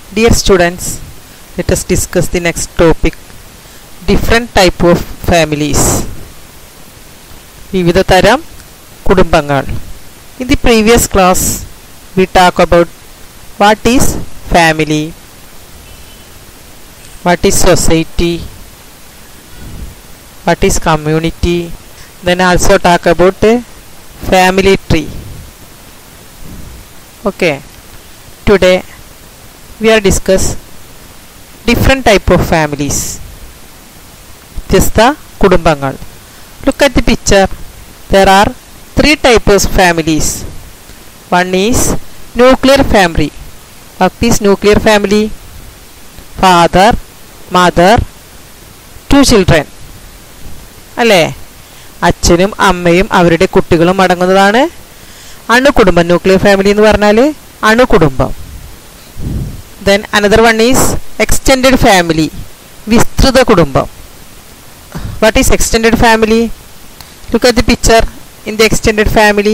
Dear students, let us discuss the next topic different type of families. വിവിധ തരം കുടുംബങ്ങൾ in the previous class we talk about what is family what is society what is community then also talk about uh, family tree okay today we are discuss different type of families വ്യത്യസ്ത കുടുംബങ്ങൾ look at the picture there are three types of families one is nuclear family what is nuclear family father mother two children അല്ലേ അച്ഛനും അമ്മയും അവരുടെ കുട്ടികളും അടങ്ങുന്നതാണ് അണുകുടുംബം nuclear family എന്ന് പറഞ്ഞാൽ അണുകുടുംബം then another one is extended family വിസ്തൃത കുടുംബം what is extended family look at the picture in the extended family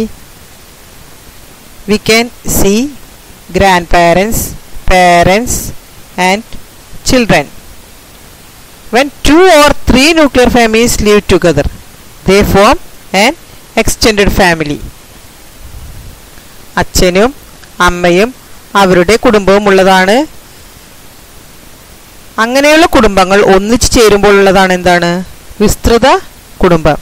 we can see grandparents parents and children when two or three nuclear families live together they form an extended family അച്ഛനും അമ്മയും അവരുടെ കുടുംബവും ഉള്ളതാണ് അങ്ങനെയുള്ള കുടുംബങ്ങൾ ഒന്നിച്ചു ചേരുമ്പോൾ ഉള്ളതാണ് എന്താണ് വിസ്തൃത കുടുംബം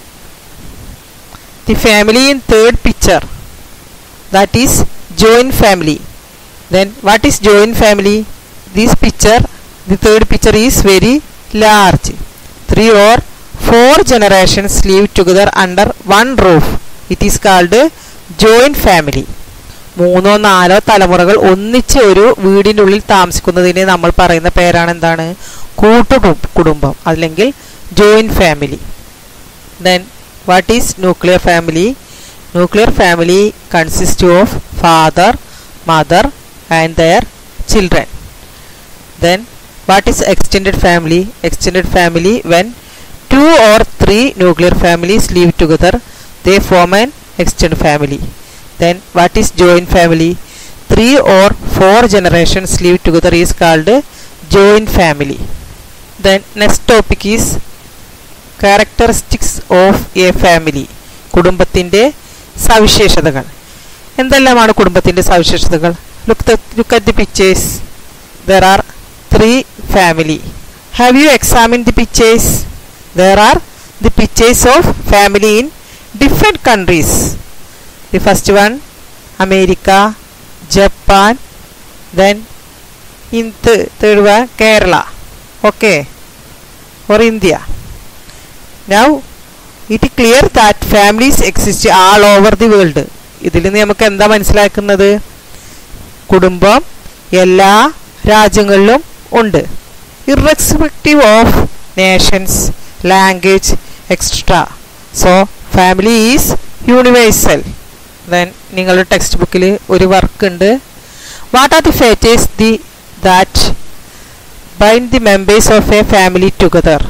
the family in third picture that is joint family then what is joint family this picture the third picture is very large three or four generations live together under one roof it is called joint family മൂന്നോ നാലോ തലമുറകൾ ഒന്നിച്ച് ഒരു വീടിൻ്റെ ഉള്ളിൽ താമസിക്കുന്നതിന് നമ്മൾ പറയുന്ന പേരാണ് എന്താണ് കൂട്ടു കുടുംബം അല്ലെങ്കിൽ joint family then what is nuclear family nuclear family consist of father mother and their children then what is extended family extended family when two or three nuclear families live together they form an extended family then what is joint family three or four generations live together is called joint family then next topic is characteristics of a family കുടുംബത്തിൻ്റെ സവിശേഷതകൾ എന്തെല്ലാമാണ് കുടുംബത്തിൻ്റെ സവിശേഷതകൾ look look at the pictures there are three family have you examined the pictures there are the pictures of family in different countries the first one america japan then in th third one kerala okay or india now it is clear that families exist all over the world ഇതിൽ നിന്ന് നമുക്ക് എന്താ മനസ്സിലാക്കുന്നത് കുടുംബം എല്ലാ രാജ്യങ്ങളിലും ഉണ്ട് irrespective of nations language extra so family is universal then നിങ്ങളുടെ ടെക്സ്റ്റ് ബുക്കിൽ ഒരു വർക്ക് ഉണ്ട് what are the factors the that bind the members of a family together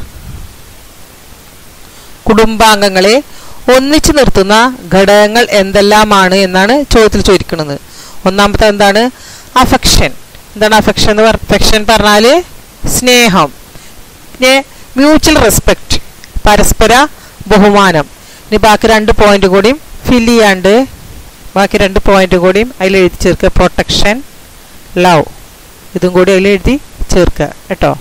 കുടുംബാംഗങ്ങളെ ഒന്നിച്ചു നിർത്തുന്ന ഘടകങ്ങൾ എന്തെല്ലാമാണ് എന്നാണ് ചോദ്യത്തിൽ ചോദിക്കുന്നത് ഒന്നാമത്തെ എന്താണ് അഫക്ഷൻ എന്താണ് അഫെക്ഷൻ എന്ന് അഫെക്ഷൻ പറഞ്ഞാൽ സ്നേഹം പിന്നെ മ്യൂച്വൽ റെസ്പെക്റ്റ് പരസ്പര ബഹുമാനം ഇനി ബാക്കി രണ്ട് പോയിന്റ് കൂടിയും ഫില്ല് ചെയ്യാണ്ട് ബാക്കി രണ്ട് പോയിന്റ് കൂടിയും അതിൽ എഴുതി ചേർക്കുക പ്രൊട്ടക്ഷൻ ലവ് ഇതും കൂടി അതിൽ എഴുതി ചേർക്കുക കേട്ടോ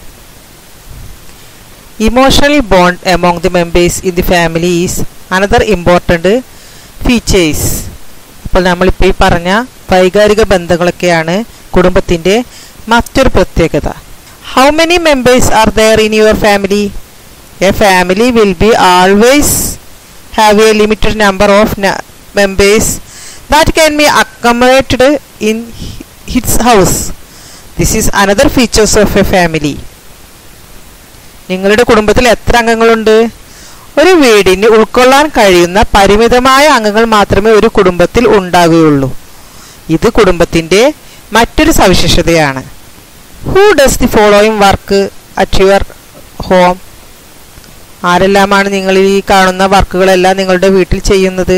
emotional bond among the members in the family is another important features അപ്പോൾ നമ്മളിപ്പോൾ ഈ പറഞ്ഞ വൈകാരിക ബന്ധങ്ങളൊക്കെയാണ് കുടുംബത്തിൻ്റെ മറ്റൊരു പ്രത്യേകത how many members are there in your family a family will be always have a limited number of members that can be accommodated in its house this is another features of a family നിങ്ങളുടെ കുടുംബത്തിൽ എത്ര അംഗങ്ങളുണ്ട് ഒരു വീടിന് ഉൾക്കൊള്ളാൻ കഴിയുന്ന പരിമിതമായ അംഗങ്ങൾ മാത്രമേ ഒരു കുടുംബത്തിൽ ഉണ്ടാകുകയുള്ളൂ ഇത് കുടുംബത്തിൻ്റെ മറ്റൊരു സവിശേഷതയാണ് who does the following work at your home ആരെല്ലാമാണ് നിങ്ങൾ ഈ കാണുന്ന വർക്കുകളെല്ലാം നിങ്ങളുടെ വീട്ടിൽ ചെയ്യുന്നത്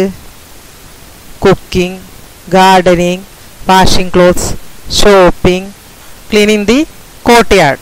cooking gardening washing clothes shopping cleaning the കോട്ടയാട്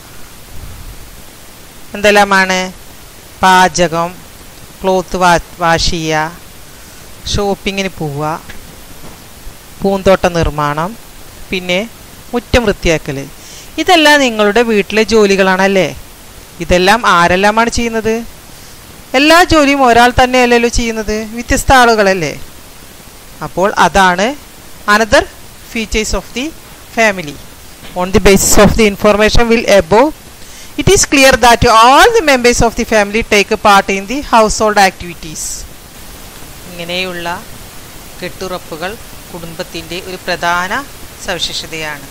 എന്തെല്ലാമാണ് പാചകം ക്ലോത്ത് വാ വാഷ് ചെയ്യുക ഷോപ്പിങ്ങിന് പോവുക പൂന്തോട്ട നിർമ്മാണം പിന്നെ മുറ്റം വൃത്തിയാക്കൽ ഇതെല്ലാം നിങ്ങളുടെ വീട്ടിലെ ജോലികളാണല്ലേ ഇതെല്ലാം ആരെല്ലാമാണ് ചെയ്യുന്നത് എല്ലാ ജോലിയും ഒരാൾ തന്നെയല്ലല്ലോ ചെയ്യുന്നത് വ്യത്യസ്ത ആളുകളല്ലേ അപ്പോൾ അതാണ് another features of the family on the basis of the information will above it is clear that all the members of the family take part in the household activities ഇങ്ങനെയുള്ള കെട്ടുറപ്പുകൾ കുടുംബത്തിൻ്റെ ഒരു പ്രധാന സവിശേഷതയാണ്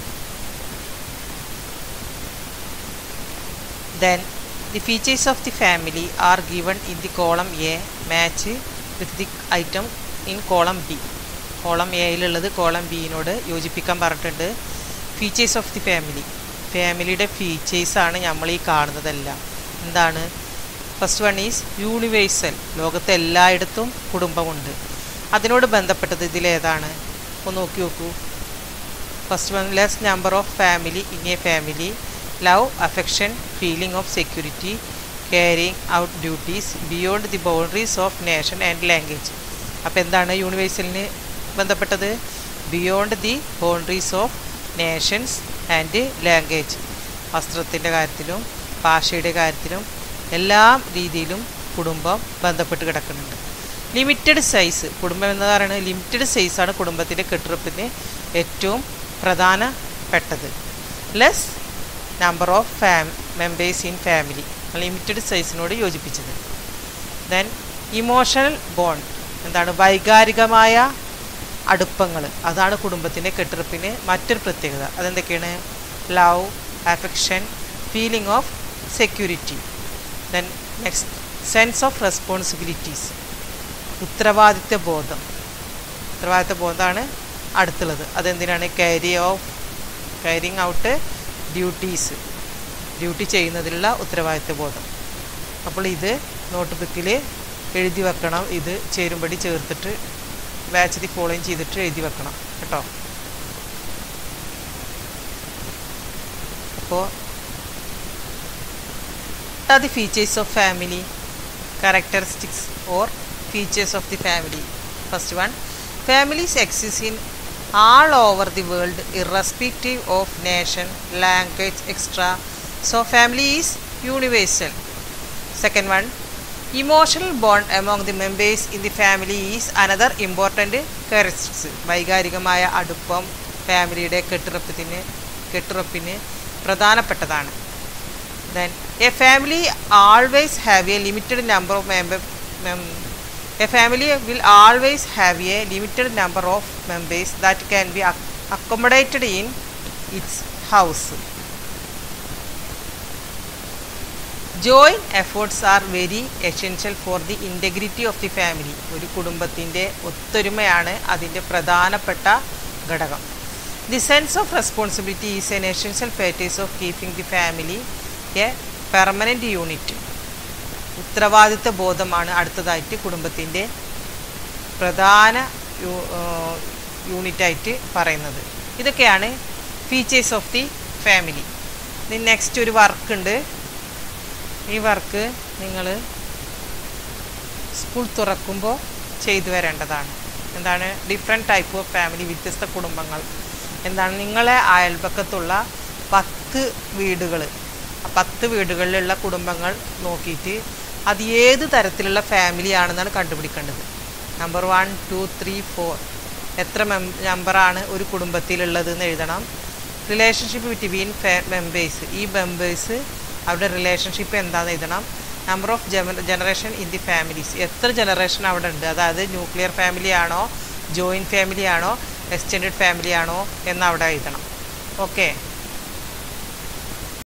then the features of the family are given in the column A match with the item in column B column എയിലുള്ളത് column ബിയിനോട് യോജിപ്പിക്കാൻ പറഞ്ഞിട്ടുണ്ട് ഫീച്ചേഴ്സ് ഓഫ് ദി ഫാമിലി ഫാമിലിയുടെ ഫീച്ചേഴ്സാണ് നമ്മൾ ഈ കാണുന്നതെല്ലാം എന്താണ് ഫസ്റ്റ് വൺ ഈസ് യൂണിവേഴ്സൽ ലോകത്തെ എല്ലായിടത്തും കുടുംബമുണ്ട് അതിനോട് ബന്ധപ്പെട്ടത് ഇതിലേതാണ് ഒന്ന് നോക്കി നോക്കൂ first one less number of family in a family love affection feeling of security caring out duties beyond the boundaries of nation and language അപ്പോൾ എന്താണ് യൂണിവേഴ്സലിന് ബന്ധപ്പെട്ടത് beyond the boundaries of nations and language വസ്ത്രത്തിൻ്റെ കാര്യത്തിലും ഭാഷയുടെ കാര്യത്തിലും എല്ലാ രീതിയിലും കുടുംബം ബന്ധപ്പെട്ട് കിടക്കുന്നുണ്ട് ലിമിറ്റഡ് സൈസ് കുടുംബം എന്ന് പറയുന്നത് ലിമിറ്റഡ് സൈസാണ് കുടുംബത്തിൻ്റെ കെട്ടുറപ്പിന് ഏറ്റവും പ്രധാനപ്പെട്ടത് less number of fam members in family limited സൈസിനോട് യോജിപ്പിച്ചത് ദെൻ ഇമോഷണൽ ബോണ്ട് എന്താണ് വൈകാരികമായ അടുപ്പങ്ങൾ അതാണ് കുടുംബത്തിൻ്റെ കെട്ടുറപ്പിന് മറ്റൊരു പ്രത്യേകത അതെന്തൊക്കെയാണ് love affection feeling of security then next sense of responsibilities ഉത്തരവാദിത്വ ബോധം ഉത്തരവാദിത്വ ബോധമാണ് അടുത്തുള്ളത് അതെന്തിനാണ് carry of carrying out duties duty ചെയ്യുന്നതിലുള്ള ഉത്തരവാദിത്വ ബോധം അപ്പോൾ ഇത് നോട്ട് ബുക്കിൽ എഴുതി വെക്കണം ഇത് ചേരുമ്പടി ചേർത്തിട്ട് വാച്ച് ദി ഫോളോയും ചെയ്തിട്ട് എഴുതി വെക്കണം കേട്ടോ അപ്പോൾ are the features of family characteristics or features of the family first one families exist in all over the world irrespective of nation language etc so family is universal second one emotional bond among the members in the family is another important characteristics വൈകാരികമായ അടുപ്പം ഫാമിലിയുടെ കെട്ടുറപ്പത്തിന് കെട്ടുറപ്പിന് പ്രധാനപ്പെട്ടതാണ് then a family always have a limited number of member mem- a family will always have a limited number of members that can be ac- accommodated in its house joint efforts are very essential for the integrity of the family ഒരു കുടുംബത്തിൻ്റെ ഒത്തൊരുമയാണ് അതിൻ്റെ പ്രധാനപ്പെട്ട ഘടകം the sense of responsibility is an essential factors of keeping the family a permanent unit ഉത്തരവാദിത്വ ബോധമാണ് അടുത്തതായിട്ട് കുടുംബത്തിൻ്റെ പ്രധാന യൂണിറ്റായിട്ട് പറയുന്നത് ഇതൊക്കെയാണ് ഫീച്ചേഴ്സ് ഓഫ് ദി ഫാമിലി ഇനി നെക്സ്റ്റ് ഒരു വർക്ക് ഉണ്ട് ഈ വർക്ക് നിങ്ങൾ സ്കൂൾ തുറക്കുമ്പോൾ ചെയ്തു വരേണ്ടതാണ് എന്താണ് ഡിഫറെൻറ്റ് ടൈപ്പ് ഓഫ് ഫാമിലി വ്യത്യസ്ത കുടുംബങ്ങൾ എന്താണ് നിങ്ങളെ അയൽപക്കത്തുള്ള പത്ത് വീടുകൾ ആ പത്ത് വീടുകളിലുള്ള കുടുംബങ്ങൾ നോക്കിയിട്ട് അത് ഏത് തരത്തിലുള്ള ഫാമിലി ആണെന്നാണ് കണ്ടുപിടിക്കേണ്ടത് number one two three four എത്ര മെം നമ്പറാണ് ഒരു കുടുംബത്തിലുള്ളത് എന്ന് എഴുതണം റിലേഷൻഷിപ്പ് ബിറ്റ്വീൻ മെമ്പേഴ്സ് ഈ മെമ്പേഴ്സ് അവരുടെ റിലേഷൻഷിപ്പ് എന്താണെന്ന് എഴുതണം number of generation in the families എത്ര ജനറേഷൻ അവിടെ ഉണ്ട് അതായത് ന്യൂക്ലിയർ ഫാമിലി ആണോ ജോയിൻറ്റ് ഫാമിലി ആണോ എക്സ്റ്റെൻഡ് ഫാമിലി ആണോ എന്ന് അവിടെ എഴുതണം ഓക്കെ